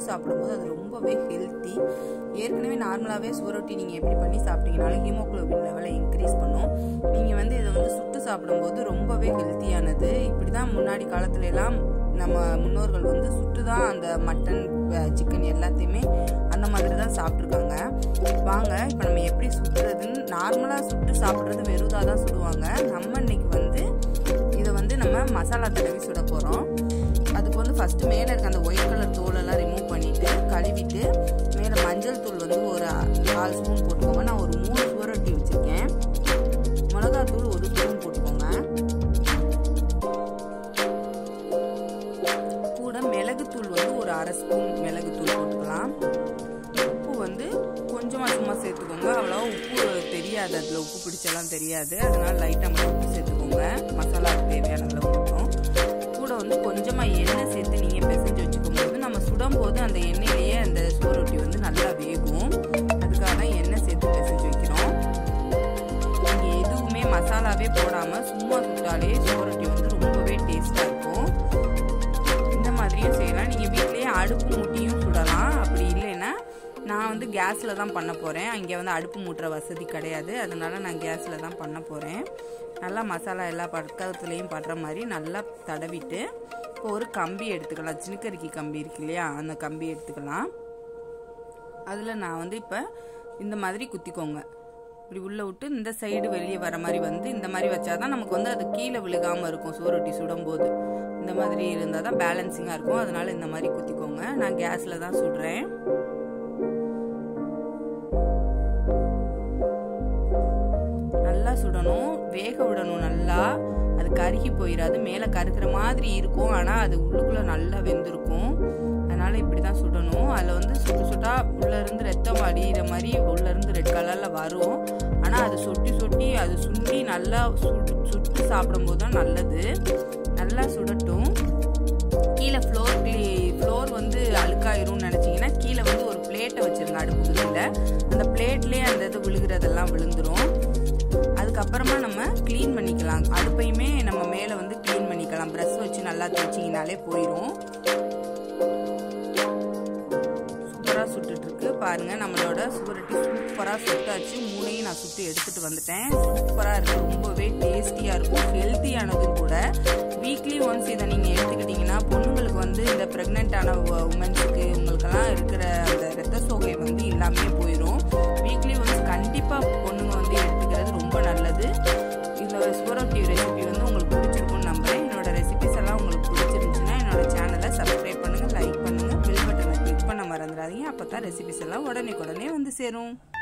சாப்பிடும்போது அது ரொம்பவே ஹெல்த்தி ஏற்கனவே நார்மலாகவே சுவரொட்டி நீங்கள் எப்படி பண்ணி சாப்பிட்டீங்கனாலும் ஹீமோகுளோபின் லெவலை இன்க்ரீஸ் பண்ணும் நீங்கள் வந்து இதை வந்து சுட்டு சாப்பிடும்போது ரொம்பவே ஹெல்த்தியானது இப்படி தான் முன்னாடி காலத்துல எல்லாம் நம்ம முன்னோர்கள் வந்து சுட்டு தான் அந்த மட்டன் சிக்கன் எல்லாத்தையுமே அந்த மாதிரி தான் சாப்பிட்ருக்காங்க வாங்க இப்போ நம்ம எப்படி சுடுறதுன்னு நார்மலாக சுட்டு சாப்பிட்றது வெறுதாக தான் சுடுவாங்க நம்ம இன்னைக்கு வந்து இதை வந்து நம்ம மசாலா தடவி சுட போகிறோம் அதுக்கு வந்து ஃபஸ்ட்டு மேலே இருக்க அந்த ஒயிட் கலர் தோலெல்லாம் ரிமூவ் பண்ணிவிட்டு கழுவிட்டு மேலே மஞ்சள் தூள் வந்து ஒரு கால் ஸ்பூன் போட்டுக்கோங்க நான் ஒரு மூணு சுவரொட்டி வச்சுருக்கேன் மிளகாத்தூள் ஒரு ஸ்பூன் போட்டுக்கோங்க கூட மிளகுத்தூள் வந்து ஒரு அரை ஸ்பூன் மிளகுத்தூள் போட்டுக்கலாம் உப்பு வந்து கொஞ்சமாக சும்மா சேர்த்துக்கோங்க அவ்வளோ உப்பு தெரியாது அதில் உப்பு பிடிச்செல்லாம் தெரியாது அதனால லைட்டாக மட்டும் உப்பு சேர்த்துக்கோங்க மசாலாவுக்கு தேவையான அளவு மட்டும் கூட வந்து கொஞ்சமாக எண்ணெய் சேர்த்து நீங்கள் பிசைஞ்சு வச்சுக்கும் போது நம்ம சுடும் போது அந்த எண்ணெயிலேயே அந்த சோரொட்டி வந்து நல்லா வேகும் அதுக்காக தான் எண்ணெய் சேர்த்து பிசைஞ்சு வைக்கிறோம் நீங்கள் எதுவுமே மசாலாவே போடாமல் சும்மா சுட்டாலே சோரொட்டி வந்து ரொம்பவே டேஸ்ட்டாக இருக்கும் இந்த மாதிரியும் செய்யலாம் நீங்கள் வீட்லேயே அடுப்பு மூட்டியும் சுடலாம் அப்படி இல்லைன்னா நான் வந்து கேஸில் தான் பண்ண போகிறேன் இங்கே வந்து அடுப்பு மூட்டுற வசதி கிடையாது அதனால நான் கேஸில் தான் பண்ண போகிறேன் நல்லா மசாலா எல்லா பக்கத்துலேயும் படுற மாதிரி நல்லா தடவிட்டு இப்போ ஒரு கம்பி எடுத்துக்கலாம் சின்னக்கரிக்கி கம்பி இருக்கு இல்லையா அந்த கம்பி எடுத்துக்கலாம் அதில் நான் வந்து இப்போ இந்த மாதிரி குத்திக்கோங்க இப்படி உள்ளே விட்டு இந்த சைடு வெளியே வர மாதிரி வந்து இந்த மாதிரி வச்சாதான் நமக்கு வந்து அது கீழே விழுகாமல் இருக்கும் சோரொட்டி சுடும்போது இந்த மாதிரி இருந்தால் தான் பேலன்சிங்காக இருக்கும் அதனால இந்த மாதிரி குத்திக்கோங்க நான் கேஸில் தான் சுடுறேன் நல்லா சுடணும் வேக விடணும் நல்லா அது கருகி போயிடாது மேலே கருக்கிற மாதிரி இருக்கும் ஆனால் அது உள்ளுக்குள்ளே நல்லா வெந்திருக்கும் அதனால இப்படி தான் சுடணும் அதில் வந்து சுட்டு சுட்டா உள்ளேருந்து ரத்தம் வடிகிற மாதிரி உள்ளேருந்து ரெட் கலரில் வரும் ஆனால் அது சொட்டி சொட்டி அது சுண்டி நல்லா சுட்டு சுட்டு சாப்பிடும்போது தான் நல்லது நல்லா சுடட்டும் கீழே ஃப்ளோர் ஃப்ளோர் வந்து அழுக்காயிரும்னு நினச்சிங்கன்னா கீழே வந்து ஒரு பிளேட்டை வச்சுருங்க அடுப்புக்கு கீழே அந்த பிளேட்லேயே அந்த இது விழுகிறதெல்லாம் விழுந்துரும் அதுக்கப்புறமா நம்ம க்ளீன் பண்ணிக்கலாம் அடுப்பையுமே நம்ம மேலே வந்து க்ளீன் பண்ணிக்கலாம் ப்ரஷ் வச்சு நல்லா தேய்ச்சிங்கனாலே போயிடும் சூப்பராக சுட்டுட்டு இருக்கு பாருங்க நம்மளோட சுவரட்டி சூப்பராக சுட்டாச்சு மூணையும் நான் சுட்டு எடுத்துட்டு வந்துட்டேன் சூப்பராக இருக்கு ரொம்பவே டேஸ்டியாக இருக்கும் ஹெல்த்தியானதும் கூட வீக்லி ஒன்ஸ் இதை நீங்கள் எடுத்துக்கிட்டிங்கன்னா பொண்ணுங்களுக்கு வந்து இந்த ப்ரெக்னென்ட்டான உமன்ஸுக்கு உங்களுக்கெல்லாம் இருக்கிற அந்த ரத்த சோகை வந்து இல்லாமே போயிடும் வீக்லி ஒன்ஸ் கண்டிப்பாக பொண்ணுங்க வந்து எடுத்துக்கிறது ரொம்ப நல்லது இந்த சுவரொட்டி ரெசிபி வந்து உங்களுக்கு பிடிச்சிருக்கும்னு நம்புறேன் என்னோட ரெசிபிஸ் எல்லாம் உங்களுக்கு பிடிச்சிருந்துச்சுன்னா என்னோட சேனலை சப்ஸ்கிரைப் பண்ணுங்கள் லைக் பண்ணுங்கள் பில் பட்டனை கிளிக் பண்ண மறந்துடாதீங்க அப்போ தான் ரெசிபிஸ் எல்லாம் உடனே உடனே வந்து சேரும்